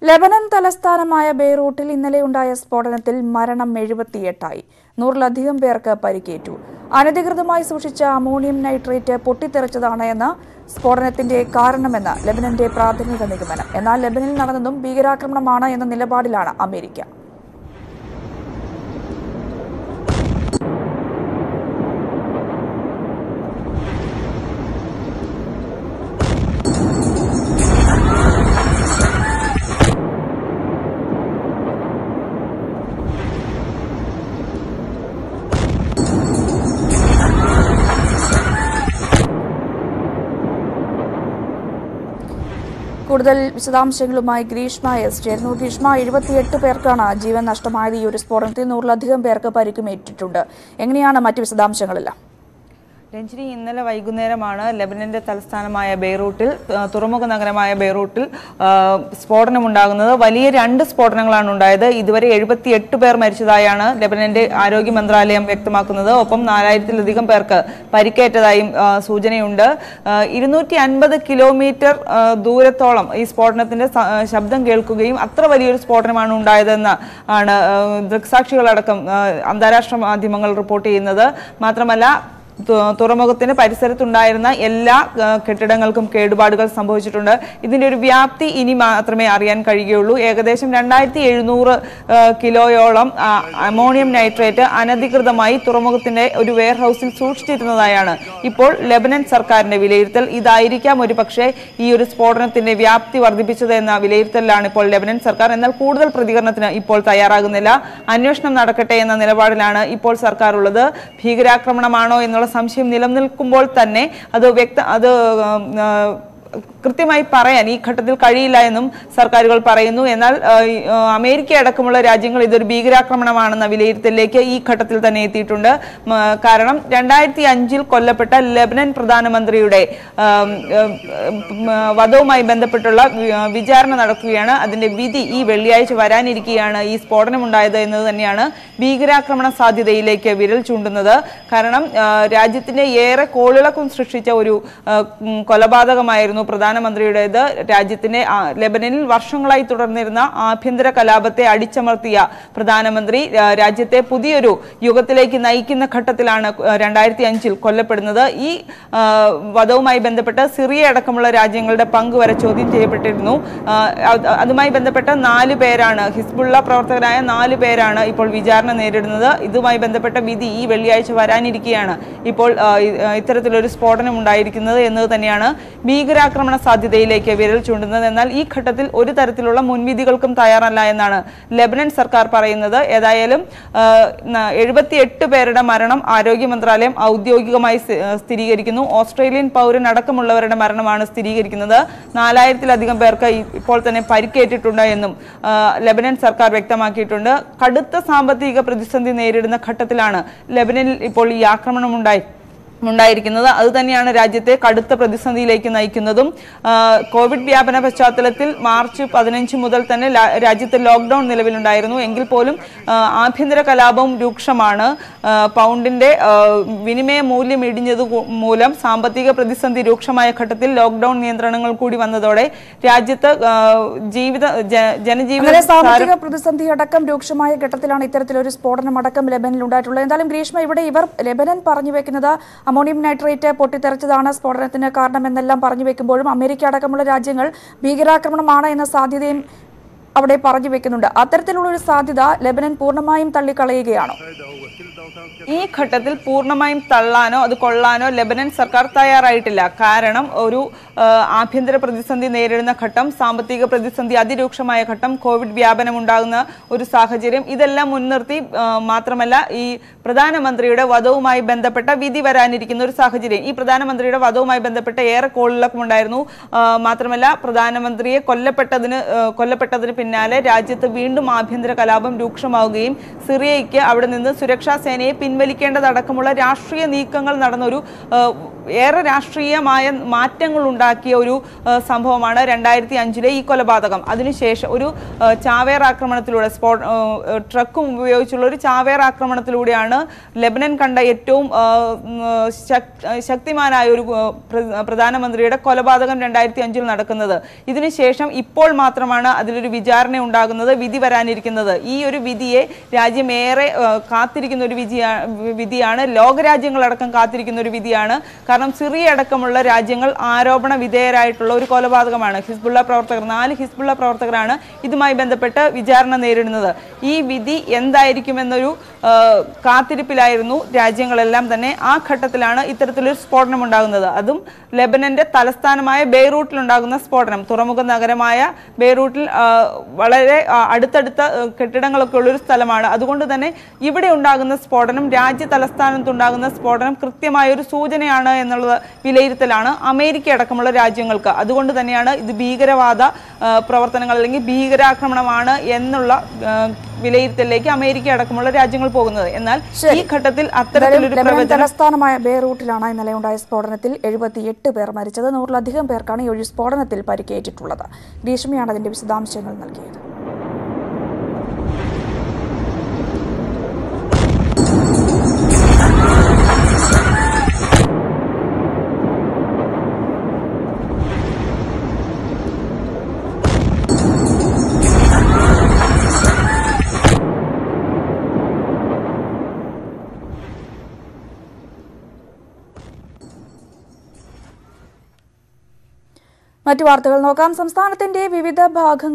Lebanon തലസ്ഥാനമായ ബെയ്റൂട്ടിൽ ഇന്നലെയുണ്ടായ സ്ഫോടനത്തിൽ മരണം എഴുപത്തിയെട്ടായി നൂറിലധികം പേർക്ക് പരിക്കേറ്റു അനധികൃതമായി സൂക്ഷിച്ച അമോണിയം നൈട്രേറ്റ് പൊട്ടിത്തെറിച്ചതാണ് എന്ന സ്ഫോടനത്തിന്റെ കാരണമെന്ന് ലെബനന്റെ പ്രാഥമിക നിഗമനം എന്നാൽ ലെബനിൽ നടന്നതും ഭീകരാക്രമണമാണ് എന്ന നിലപാടിലാണ് അമേരിക്ക കൂടുതൽ വിശദാംശങ്ങളുമായി ഗ്രീഷ്മ എസ് ചേരുന്നു ഗ്രീഷ്മ എഴുപത്തിയെട്ട് പേർക്കാണ് ജീവൻ നഷ്ടമായത് ഈ ഒരു സ്ഫോടനത്തിൽ നൂറിലധികം പേർക്ക് പരിക്കുമേറ്റിട്ടുണ്ട് എങ്ങനെയാണ് മറ്റ് വിശദാംശങ്ങളെല്ലാം രഞ്ജിനി ഇന്നലെ വൈകുന്നേരമാണ് ലെബനന്റെ തലസ്ഥാനമായ ബെയ്റൂട്ടിൽ ആ, തുറമുഖ നഗരമായ ബെയ്റൂട്ടിൽ ആ, സ്ഫോടനമുണ്ടാകുന്നത് വലിയ രണ്ട് സ്ഫോടനങ്ങളാണ് ഉണ്ടായത് ഇതുവരെ എഴുപത്തിയെട്ട് പേർ മരിച്ചതായാണ് ലെബനന്റെ ആരോഗ്യ മന്ത്രാലയം വ്യക്തമാക്കുന്നത് ഒപ്പം നാലായിരത്തിലധികം പേർക്ക് പരിക്കേറ്റതായും ആ, സൂചനയുണ്ട് ഇരുന്നൂറ്റി അൻപത് കിലോമീറ്റർ ആ, ദൂരത്തോളം ഈ സ്ഫോടനത്തിന്റെ സ- ആ, ശബ്ദം കേൾക്കുകയും അത്ര വലിയൊരു സ്ഫോടനമാണ് ഉണ്ടായതെന്ന് ആണ് ആ, ദൃക്സാക്ഷികളടക്കം ആ, അന്താരാഷ്ട്ര മാധ്യമങ്ങൾ റിപ്പോർട്ട് ചെയ്യുന്നത് മാത്രമല്ല തു- തുറമുഖത്തിന് പരിസരത്തുണ്ടായിരുന്ന എല്ലാ ആ, കെട്ടിടങ്ങൾക്കും കേടുപാടുകൾ സംഭവിച്ചിട്ടുണ്ട് ഇതിന്റെ ഒരു വ്യാപ്തി ഇനി മാത്രമേ അറിയാൻ കഴിയുകയുള്ളൂ ഏകദേശം രണ്ടായിരത്തി എഴുന്നൂറ് കിലോയോളം ആ, അമോണിയം നൈട്രേറ്റ് അനധികൃതമായി തുറമുഖത്തിന്റെ ഒരു വെയർ ഹൗസിൽ സൂക്ഷിച്ചിരുന്നതായാണ് ഇപ്പോൾ ലെബനൻ സർക്കാരിന്റെ വിലയിരുത്തൽ ഇതായിരിക്കാം ഒരു പക്ഷേ ഈ ഒരു സ്ഫോടനത്തിന്റെ വ്യാപ്തി വർദ്ധിപ്പിച്ചത് എന്ന വിലയിരുത്തലിലാണ് ഇപ്പോൾ ലെബനൻ സർക്കാർ എന്നാൽ കൂടുതൽ പ്രതികരണത്തിന് ഇപ്പോൾ തയ്യാറാകുന്നില്ല അന്വേഷണം നടക്കട്ടെ എന്ന നിലപാടിലാണ് ഇപ്പോൾ സർക്കാർ ഉള്ളത് ഭീകരാക്രമണമാണോ എന്നുള്ള സംശയം നിലനിൽക്കുമ്പോൾ തന്നെ അത് വ്യക്ത അത് ഉം, ആ, കൃത്യമായി പറയാൻ ഈ ഘട്ടത്തിൽ കഴിയില്ല എന്നും സർക്കാരുകൾ പറയുന്നു എന്നാൽ ആ, ഈ, ആ, അമേരിക്ക അടക്കമുള്ള രാജ്യങ്ങൾ ഇതൊരു ഭീകരാക്രമണമാണെന്ന വിലയിരുത്തലിലേക്ക് ഈ ഘട്ടത്തിൽ തന്നെ എത്തിയിട്ടുണ്ട് മ, കാരണം രണ്ടായിരത്തി അഞ്ചിൽ കൊല്ലപ്പെട്ട ലെബനൻ പ്രധാനമന്ത്രിയുടെ ആം, ഉം, ഉം, വധവുമായി ബന്ധപ്പെട്ടുള്ള വി- ആ, വിചാരണ നടക്കുകയാണ് അതിന്റെ വിധി ഈ വെള്ളിയാഴ്ച വരാനിരിക്കെയാണ് ഈ സ്ഫോടനമുണ്ടായത് എന്നത് തന്നെയാണ് ഭീകരാക്രമണ സാധ്യതയിലേക്ക് വിരൽ ചൂണ്ടുന്നത് കാരണം ആ, രാജ്യത്തിന്റെ ഏറെ കോളിളക്കം സൃഷ്ടിച്ച ഒരു ആ, ഉം, കൊലപാതകമായിരുന്നു പ്രധാനമന്ത്രിയുടേത് രാജ്യത്തിന്റെ ആ, ലെബനനിൽ വർഷങ്ങളായി തുടർന്നിരുന്ന ആഭ്യന്തര കലാപത്തെ അടിച്ചമർത്തിയ പ്രധാനമന്ത്രി ആ, രാജ്യത്തെ പുതിയൊരു യുഗത്തിലേക്ക് നയിക്കുന്ന ഘട്ടത്തിലാണ് രണ്ടായിരത്തി അഞ്ചിൽ കൊല്ലപ്പെടുന്നത് ഈ ആ, വധവുമായി ബന്ധപ്പെട്ട് സിറിയ അടക്കമുള്ള രാജ്യങ്ങളുടെ പങ്ക് വരെ ചോദ്യം ചെയ്യപ്പെട്ടിരുന്നു ആ, അത് അതുമായി ബന്ധപ്പെട്ട നാല് പേരാണ് ഹിസ്ബുള്ള പ്രവർത്തകരായ നാല് പേരാണ് ഇപ്പോൾ വിചാരണ നേരിടുന്നത് ഇതുമായി ബന്ധപ്പെട്ട വിധി ഈ വെള്ളിയാഴ്ച വരാനിരിക്കെയാണ് ഇപ്പോൾ ആ, ഇ- ആ, ഇത്തരത്തിലൊരു സ്ഫോടനം ഉണ്ടായിരിക്കുന്നത് എന്നത് തന്നെയാണ് ഭീകരാക്രമണ സാധ്യതയിലേക്ക് വിരൽ ചൂണ്ടുന്നത് എന്നാൽ ഈ ഘട്ടത്തിൽ ഒരു തരത്തിലുള്ള മുൻവിധികൾക്കും തയ്യാറല്ല എന്നാണ് ലെബനൻ സർക്കാർ പറയുന്നത് ഏതായാലും എഴുപത്തിയെട്ട് പേരുടെ മരണം ആരോഗ്യ മന്ത്രാലയം ഔദ്യോഗികമായി സ്ഥി- ആ, സ്ഥിരീകരിക്കുന്നു ഓസ്ട്രേലിയൻ പൗരൻ അടക്കമുള്ളവരുടെ മരണമാണ് സ്ഥിരീകരിക്കുന്നത് നാലായിരത്തിലധികം പേർക്ക് ഈ- ഇപ്പോൾ തന്നെ പരിക്കേറ്റിട്ടുണ്ട് എന്നും ആ, ലെബനൻ സർക്കാർ വ്യക്തമാക്കിയിട്ടുണ്ട് കടുത്ത സാമ്പത്തിക പ്രതിസന്ധി നേരിടുന്ന ഘട്ടത്തിലാണ് ലെബനനിൽ ഇപ്പോൾ ഈ ആക്രമണം ഉണ്ടായി ഉണ്ടായിരിക്കുന്നത് അത് തന്നെയാണ് രാജ്യത്തെ കടുത്ത പ്രതിസന്ധിയിലേക്ക് നയിക്കുന്നതും ആ, കോവിഡ് വ്യാപന പശ്ചാത്തലത്തിൽ മാർച്ച് പതിനഞ്ച് മുതൽ തന്നെ ലാ- രാജ്യത്ത് ലോക്ക്ഡൌൺ നിലവിലുണ്ടായിരുന്നു എങ്കിൽ പോലും ആ, ആഭ്യന്തര കലാപവും രൂക്ഷമാണ് ആ, പൗണ്ടിന്റെ ആ, വിനിമയ മൂല്യം ഇടിഞ്ഞത് കൂ- മൂലം സാമ്പത്തിക പ്രതിസന്ധി രൂക്ഷമായ ഘട്ടത്തിൽ ലോക്ക്ഡൌൺ നിയന്ത്രണങ്ങൾ കൂടി വന്നതോടെ രാജ്യത്ത് ആ, ജീവിത ജ- ജനജീവിത അങ്ങനെ സാമ്പത്തിക പ്രതിസന്ധി അടക്കം രൂക്ഷമായ ഘട്ടത്തിലാണ് ഇത്തരത്തിലൊരു സ്ഫോടനം അടക്കം ലെബനിൽ ഉണ്ടായിട്ടുള്ളത് എന്തായാലും ഗ്രീഷ്മ ഇവിടെ ഇവർ ലെബനൻ പറഞ്ഞു വെക്കുന്നത് അമോണിയം നൈട്രേറ്റ് പൊട്ടിത്തെറിച്ചതാണ് സ്ഫോടനത്തിന് കാരണമെന്നെല്ലാം പറഞ്ഞു വെക്കുമ്പോഴും അമേരിക്ക അടക്കമുള്ള രാജ്യങ്ങൾ ഭീകരാക്രമണമാണ് എന്ന സാധ്യതയും അവിടെ പറഞ്ഞു വെക്കുന്നുണ്ട് അത്തരത്തിലുള്ള ഒരു സാധ്യത ലെബനൻ പൂർണ്ണമായും തള്ളിക്കളയുകയാണോ ഈ ഘട്ടത്തിൽ പൂർണ്ണമായും തള്ളാനോ അത് കൊള്ളാനോ ലെബനൻ സർക്കാർ തയ്യാറായിട്ടില്ല കാരണം ഒരു ആ, ആഭ്യന്തര പ്രതിസന്ധി നേരിടുന്ന ഘട്ടം സാമ്പത്തിക പ്രതിസന്ധി അതിരൂക്ഷമായ ഘട്ടം കോവിഡ് വ്യാപനം ഉണ്ടാകുന്ന ഒരു സാഹചര്യം ഇതെല്ലാം മുൻനിർത്തി ആ, മാത്രമല്ല ഈ പ്രധാനമന്ത്രിയുടെ വധവുമായി ബന്ധപ്പെട്ട വിധി വരാനിരിക്കുന്ന ഒരു സാഹചര്യം ഈ പ്രധാനമന്ത്രിയുടെ വധവുമായി ബന്ധപ്പെട്ട ഏറെ കോളിളക്കമുണ്ടായിരുന്നു ആ, മാത്രമല്ല പ്രധാനമന്ത്രിയെ കൊല്ലപ്പെട്ടതിന് ആ, കൊല്ലപ്പെട്ടതിന് പിന്നാലെ രാജ്യത്ത് വീണ്ടും ആഭ്യന്തര കലാപം രൂക്ഷമാവുകയും സിറിയയ്ക്ക് അവിടെ നിന്ന് സുരക്ഷാ സേനയെ പിൻവലിക്കേണ്ടതടക്കമുള്ള രാഷ്ട്രീയ നീക്കങ്ങൾ നടന്ന ഒരു ആ, ഏറെ രാഷ്ട്രീയമായ മാറ്റങ്ങൾ ഉണ്ടാക്കിയ ഒരു ആ, സംഭവമാണ് രണ്ടായിരത്തി അഞ്ചിലെ ഈ കൊലപാതകം അതിനുശേഷം ഒരു ആ, ചാവേർ ആക്രമണത്തിലൂടെ സ്പോ ആ, ട്രക്കും ഉപയോഗിച്ചുള്ള ഒരു ചാവേർ ആക്രമണത്തിലൂടെയാണ് ലെബനൻ കണ്ട ഏറ്റവും ആ, ഉം, ശക്- ശക്തിമാനായ ഒരു ആ, പ്ര- പ്രധാനമന്ത്രിയുടെ കൊലപാതകം രണ്ടായിരത്തി അഞ്ചിൽ നടക്കുന്നത് ഇതിനുശേഷം ഇപ്പോൾ മാത്രമാണ് അതിലൊരു വിചാരണ ഉണ്ടാകുന്നത് വിധി വരാനിരിക്കുന്നത് ഈ ഒരു വിധിയെ രാജ്യം ഏറെ ആ, കാത്തിരിക്കുന്ന ഒരു വിധിയാ വിധിയാണ് ലോകരാജ്യങ്ങളടക്കം കാത്തിരിക്കുന്ന ഒരു വിധിയാണ് കാരണം സിറിയ അടക്കമുള്ള രാജ്യങ്ങൾ ആരോപണ വിധേയരായിട്ടുള്ള ഒരു കൊലപാതകമാണ് ഹിസ്ബുള്ള പ്രവർത്തകർ നാല് ഹിസ്ബുള്ള പ്രവർത്തകരാണ് ഇതുമായി ബന്ധപ്പെട്ട് വിചാരണ നേരിടുന്നത് ഈ വിധി എന്തായിരിക്കുമെന്നൊരു ആ, കാത്തിരിപ്പിലായിരുന്നു രാജ്യങ്ങളെല്ലാം തന്നെ ആ ഘട്ടത്തിലാണ് ഇത്തരത്തിലൊരു സ്ഫോടനം ഉണ്ടാകുന്നത് അതും ലെബനന്റെ തലസ്ഥാനമായ ബെയ്റൂട്ടിൽ ഉണ്ടാകുന്ന സ്ഫോടനം തുറമുഖ നഗരമായ ബെയ്റൂട്ടിൽ ആ, വളരെ ആ, അടുത്തടുത്ത ആ, കെട്ടിടങ്ങളൊക്കെ ഉള്ളൊരു സ്ഥലമാണ് അതുകൊണ്ട് തന്നെ ഇവിടെ ഉണ്ടാകുന്ന സ്ഫോടനം രാജ്യ തലസ്ഥാനത്തുണ്ടാകുന്ന സ്ഫോടനം കൃത്യമായ ഒരു സൂചനയാണ് എന്നുള്ള വിലയിരുത്തലാണ് അമേരിക്ക അടക്കമുള്ള രാജ്യങ്ങൾക്ക് അതുകൊണ്ട് തന്നെയാണ് ഇത് ഭീകരവാദ ആ, പ്രവർത്തനങ്ങൾ അല്ലെങ്കിൽ ഭീകരാക്രമണമാണ് എന്നുള്ള ആ, വിലയിരുത്തലിലേക്ക് അമേരിക്ക അടക്കമുള്ള രാജ്യങ്ങൾ പോകുന്നത് എന്നാൽ ഈ ഘട്ടത്തിൽ അത്തരത്തിലൊരു ലെബനൻ പ്രവചനം തലസ്ഥാനമായ ബെയ്റൂട്ടിലാണ് ഇന്നലെ ഉണ്ടായ സ്ഫോടനത്തിൽ എഴുപത്തിയെട്ട് പേർ മരിച്ചത് നൂറിലധികം പേർക്കാണ് ഈ ഒരു സ്ഫോടനത്തിൽ പരിക്കേറ്റിട്ടുള്ളത് ഗ്രീഷ്മയാണ് അതിന്റെ വിശദാംശങ്ങൾ നൽകിയത് മറ്റു വാർത്തകൾ നോക്കാം സംസ്ഥാനത്തിന്റെ വിവിധ ഭാഗങ്ങൾ